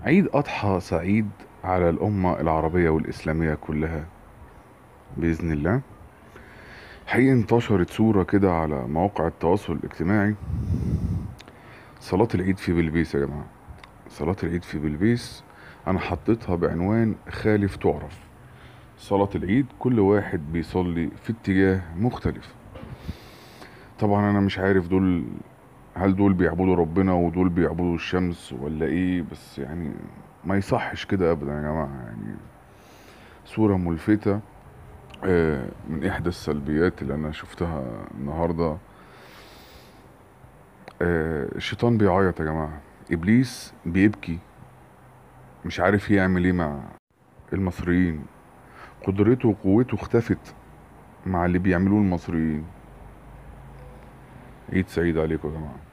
عيد أضحى سعيد على الأمة العربية والإسلامية كلها بإذن الله حقيقة انتشرت صورة كده على مواقع التواصل الاجتماعي صلاة العيد في بلبيس يا جماعة صلاة العيد في بلبيس أنا حطيتها بعنوان خالف تعرف صلاة العيد كل واحد بيصلي في اتجاه مختلف طبعا أنا مش عارف دول هل دول بيعبدوا ربنا ودول بيعبدوا الشمس ولا ايه بس يعني ما يصحش كده ابدا يا جماعة يعني صورة ملفتة آه، من احدى السلبيات اللي انا شفتها النهاردة آه، الشيطان بيعيط يا جماعة ابليس بيبكي مش عارف يعمل ايه مع المصريين قدرته وقوته اختفت مع اللي بيعملوه المصريين عيد سعيد عليكم يا جماعة